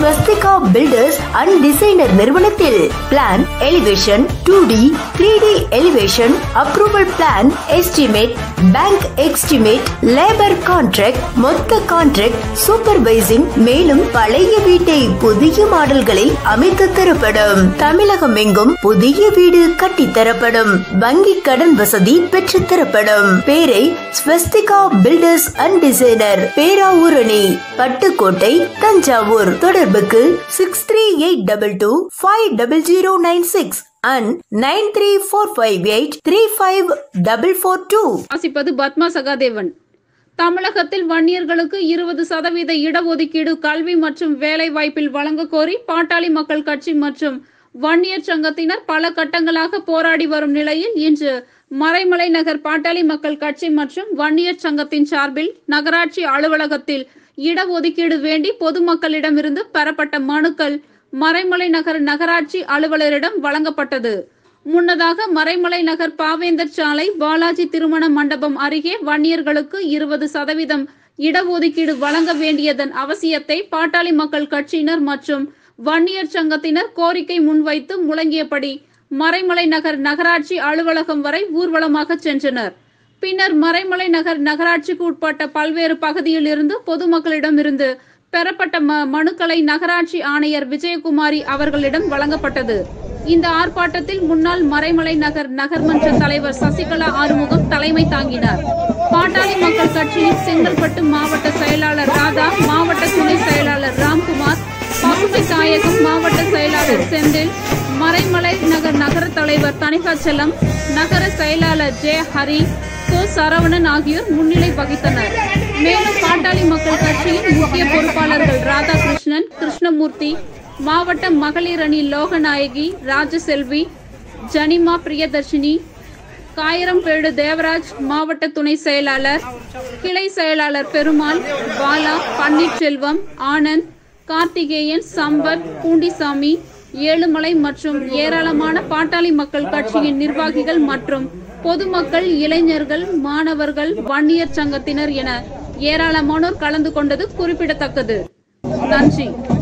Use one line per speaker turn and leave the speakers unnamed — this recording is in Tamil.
ஸ்வஸ்திகா பில்டர்ஸ் அண்ட் டிசைனர் நிறுவனத்தில் plan elevation two D three D elevation approval plan estimate bank estimate labour contract மொத்த கான்ட்ராக்ட் சூப்பர்வைசிங் மேலும் பழைய வீட்டை புதிய மாடல்களில் அமைத்து தரப்படும் தமிழகம் எங்கும் புதிய வீடு கட்டித்தரப்படும் வங்கி கடன் வசதி பெற்று தரப்படும் பேரை Swastika builders and designer Peravurani Pattukkottai Thanjavur தொடர்புக்கு six three eight double two five double zero nine six and nine three four five eight three five double four two
வாசிப்பது பத்மா சகாதேவன் தமிழகத்தில் வன்னியர்களுக்கு இருபது சதவீத இடஒதுக்கீடு கல்வி மற்றும் வேலை வாய்ப்பில் வழங்க கோரி பாட்டாளி மக்கள் கட்சி மற்றும் வன்னியர் சங்கத்தினர் பல கட்டங்களாக போராடி வரும் நிலையில் இன்று மறைமலை நகர் பாட்டாளி மக்கள் கட்சி மற்றும் வன்னியர் சங்கத்தின் சார்பில் நகராட்சி அலுவலகத்தில் இடஒதுக்கீடு வேண்டி பொதுமக்களிடமிருந்து பெறப்பட்ட மனுக்கள் மறைமலை நகர் நகராட்சி அலுவலரிடம் வழங்கப்பட்டது முன்னதாக மறைமலை நகர் பாவேந்தர் சாலை பாலாஜி திருமண மண்டபம் அருகே வன்னியர்களுக்கு இருபது சதவீதம் இடஒதுக்கீடு வழங்க வேண்டியதன் அவசியத்தை பாட்டாளி மக்கள் கட்சியினர் மற்றும் வன்னியர் சங்கத்தினர் கோரிக்கை முன்வைத்து முழங்கியபடி மறைமலை நகர் நகராட்சி அலுவலகம் வரை ஊர்வலமாக சென்றனர் பின்னர் மறைமலை நகர் நகராட்சிக்கு உட்பட்ட பல்வேறு பகுதியில் இருந்து பொதுமக்களிடமிருந்து பெறப்பட்ட ம- மனுக்களை நகராட்சி ஆணையர் விஜயகுமாரி அவர்களிடம் வழங்கப்பட்டது இந்த ஆர்ப்பாட்டத்தில் முன்னாள் மறைமலை நகர் நகர்மன்ற தலைவர் சசிகலா ஆறுமுகம் தலைமை தாங்கினார் பாட்டாளி மக்கள் கட்சியின் செங்கல்பட்டு மாவட்ட செயலாளர் ராதா மாவட்ட துணை செயலாளர் ராம்குமார் பசுமை தாயகம் மாவட்ட செயலாளர் செந்தில் மறைமலை நகர் நகர தலைவர் தணிகாச்சலம் நகர செயலாளர் ஜெய ஹரி கோ சரவணன் ஆகியோர் முன்னிலை வகித்தனர் மேலும் பாட்டாளி மக்கள் கட்சியின் முக்கிய பொறுப்பாளர்கள் ராதாகிருஷ்ணன் கிருஷ்ணமூர்த்தி மாவட்ட மகளிர் அணி லோகநாயகி ராஜசெல்வி ஜனிமா பிரியதர்ஷினி காயிரம்பேடு தேவராஜ் மாவட்ட துணை செயலாளர் கிளை செயலாளர் பெருமாள் பாலா பன்னீர்செல்வம் ஆனந்த் கார்த்திகேயன் சம்பத் பூண்டிசாமி ஏழுமலை மற்றும் ஏராளமான பாட்டாளி மக்கள் கட்சியின் நிர்வாகிகள் மற்றும் பொதுமக்கள் இளைஞர்கள் மாணவர்கள் வன்னியர் சங்கத்தினர் என ஏராளமானோர் கலந்து கொண்டது குறிப்பிடத்தக்கது நன்றி